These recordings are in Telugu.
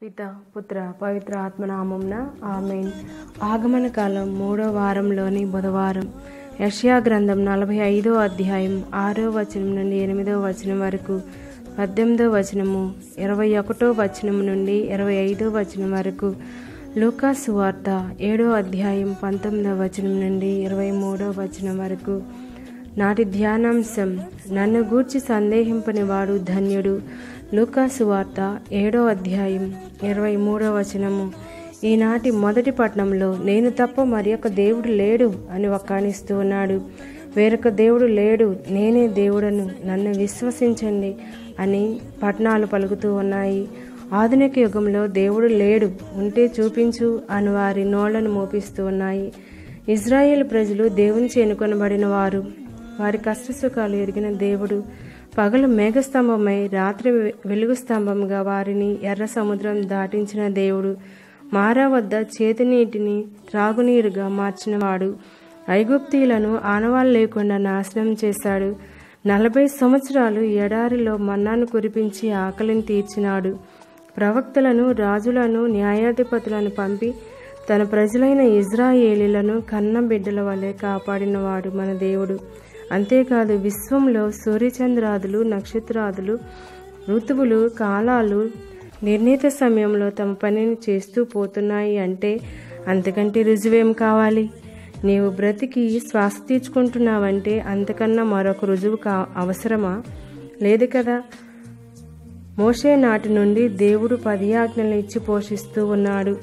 పిత పుత్ర పవిత్ర ఆత్మనామంన ఆమెన్ ఆగమన కాలం మూడో వారంలోని బుధవారం యష్యా గ్రంథం నలభై ఐదో అధ్యాయం ఆరో వచనం నుండి ఎనిమిదో వచనం వరకు పద్దెనిమిదో వచనము ఇరవై ఒకటో వచనం నుండి ఇరవై ఐదో వచనం వరకు లూకా సువార్త ఏడో అధ్యాయం పంతొమ్మిదో వచనం నుండి ఇరవై మూడో వచనం వరకు నాటి ధ్యానాంశం నన్ను గూర్చి సందేహింపని వాడు ధన్యుడు లూకాసు వార్త ఏడో అధ్యాయం ఇరవై మూడో వచనము ఈనాటి మొదటి పట్నంలో నేను తప్ప మరి ఒక దేవుడు లేడు అని వక్కాణిస్తూ ఉన్నాడు వేరొక దేవుడు లేడు నేనే దేవుడను నన్ను విశ్వసించండి అని పట్నాలు పలుకుతూ ఉన్నాయి ఆధునిక యుగంలో దేవుడు లేడు ఉంటే చూపించు అని వారి నోళ్లను మోపిస్తూ ఉన్నాయి ఇజ్రాయేల్ ప్రజలు దేవుని చేనుకొనబడిన వారు వారి కష్టసుఖాలు ఎరిగిన దేవుడు పగలు మేఘస్తంభమై రాత్రి వెలుగు స్తంభంగా వారిని ఎర్ర సముద్రం దాటించిన దేవుడు మారా వద్ద చేతినీటిని త్రాగునీరుగా మార్చినవాడు ఐగుప్తీయులను ఆనవాళ్ళు లేకుండా నాశనం చేశాడు నలభై సంవత్సరాలు ఎడారిలో మన్నాను కురిపించి ఆకలిని తీర్చినాడు ప్రవక్తలను రాజులను న్యాయాధిపతులను పంపి తన ప్రజలైన ఇజ్రాయేలీలను కన్న బిడ్డల వలె కాపాడినవాడు మన దేవుడు అంతేకాదు విశ్వంలో సూర్యచంద్రాదులు నక్షత్రాదులు ఋతువులు కాలాలు నిర్ణీత సమయంలో తమ పనిని చేస్తూ పోతున్నాయి అంటే అంతకంటే రుజువేం కావాలి నీవు బ్రతికి శ్వాస తీర్చుకుంటున్నావంటే అంతకన్నా మరొక రుజువు కా అవసరమా లేదు కదా మోషే నాటి నుండి దేవుడు పది ఆజ్ఞలు ఇచ్చి పోషిస్తూ ఉన్నాడు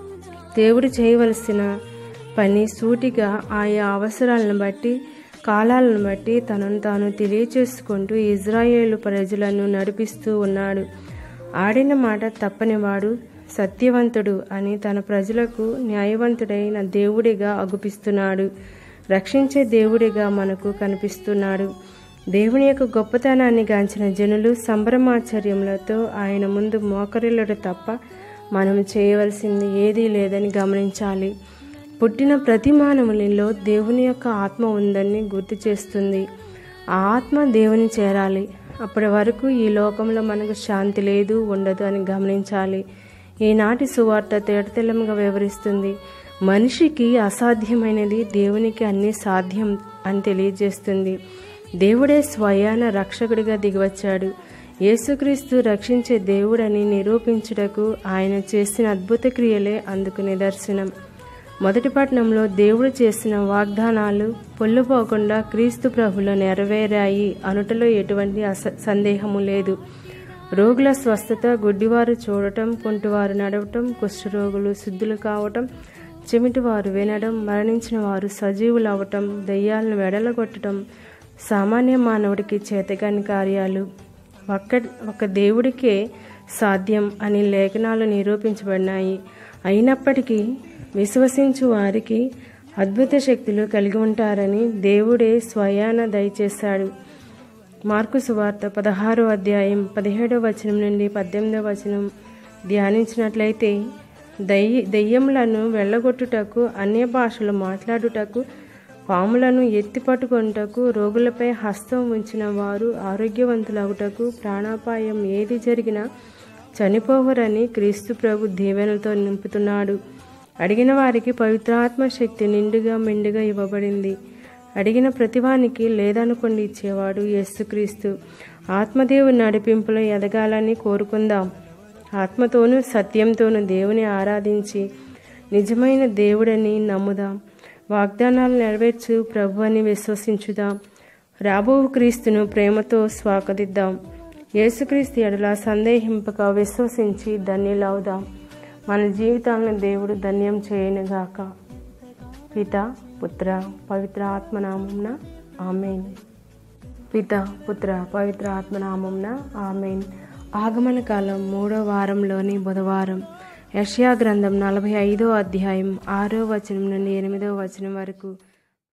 దేవుడు చేయవలసిన పని సూటిగా ఆయా అవసరాలను బట్టి కాలాలను బట్టి తనను తాను తెలియచేసుకుంటూ ఇజ్రాయేలు ప్రజలను నడిపిస్తూ ఉన్నాడు ఆడిన మాట తప్పనివాడు సత్యవంతుడు అని తన ప్రజలకు న్యాయవంతుడైన దేవుడిగా అగుపిస్తున్నాడు రక్షించే దేవుడిగా మనకు కనిపిస్తున్నాడు దేవుని యొక్క గొప్పతనాన్ని గాంచిన జనులు సంభ్రమాచర్యములతో ఆయన ముందు మోకరిల్లడు తప్ప మనం చేయవలసింది ఏదీ లేదని గమనించాలి పుట్టిన ప్రతి మానవునిలో దేవుని యొక్క ఆత్మ ఉందని గుర్తు చేస్తుంది ఆ ఆత్మ దేవుని చేరాలి అప్పటి వరకు ఈ లోకంలో మనకు శాంతి లేదు ఉండదు అని గమనించాలి ఈనాటి సువార్త తేటతెల్లంగా వివరిస్తుంది మనిషికి అసాధ్యమైనది దేవునికి అన్ని సాధ్యం అని తెలియజేస్తుంది దేవుడే స్వయాన రక్షకుడిగా దిగివచ్చాడు యేసుక్రీస్తు రక్షించే దేవుడని నిరూపించుటకు ఆయన చేసిన అద్భుత క్రియలే అందుకు నిదర్శనం మొదటి పట్నంలో దేవుడు చేసిన వాగ్దానాలు పొల్లుపోకుండా క్రీస్తు ప్రభులో నెరవేరాయి అనుటలో ఎటువంటి అస సందేహము లేదు రోగుల స్వస్థత గుడ్డివారు చూడటం కుంటివారు నడవటం కుష్ఠరోగులు శుద్ధులు కావటం చెమిటివారు వినడం మరణించిన వారు సజీవులు అవటం దయ్యాలను వెడలగొట్టడం సామాన్య మానవుడికి చేతగాని కార్యాలు ఒక్క ఒక దేవుడికే సాధ్యం అని లేఖనాలు నిరూపించబడినాయి అయినప్పటికీ విశ్వసించు వారికి అద్భుత శక్తులు కలిగి ఉంటారని దేవుడే స్వయాన దయచేశాడు మార్కు సువార్త పదహారో అధ్యాయం పదిహేడో వచనం నుండి పద్దెనిమిదో వచనం ధ్యానించినట్లయితే దయ్య దెయ్యములను వెళ్ళగొట్టుటకు అన్య భాషలు మాట్లాడుటకు పాములను ఎత్తి పట్టుకొనుటకు రోగులపై హస్తం ఉంచిన వారు ఆరోగ్యవంతులగుటకు ప్రాణాపాయం ఏది జరిగినా చనిపోవరని క్రీస్తు ప్రభు దీవెనలతో నింపుతున్నాడు అడిగిన వారికి పవిత్రాత్మ శక్తి నిండుగా మెండుగా ఇవ్వబడింది అడిగిన ప్రతివానికి లేదనుకోండి ఇచ్చేవాడు యేసుక్రీస్తు ఆత్మదేవుని నడిపింపులో ఎదగాలని కోరుకుందాం ఆత్మతోనూ సత్యంతోనూ దేవుని ఆరాధించి నిజమైన దేవుడని నమ్ముదాం వాగ్దానాలు నెరవేర్చు ప్రభు అని విశ్వసించుదాం రాబో క్రీస్తును ప్రేమతో స్వాగతిద్దాం యేసుక్రీస్తు ఎడల సందేహింపక విశ్వసించి ధన్యులవుదాం మన జీవితాలను దేవుడు ధన్యం చేయనుగాక పిత పుత్ర పవిత్ర ఆత్మనామంన ఆమెన్ పిత పుత్ర పవిత్ర ఆత్మనామంన ఆమెన్ ఆగమన కాలం మూడో వారంలోని బుధవారం యష్యా గ్రంథం నలభై ఐదో అధ్యాయం ఆరో వచనం నుండి ఎనిమిదో వచనం వరకు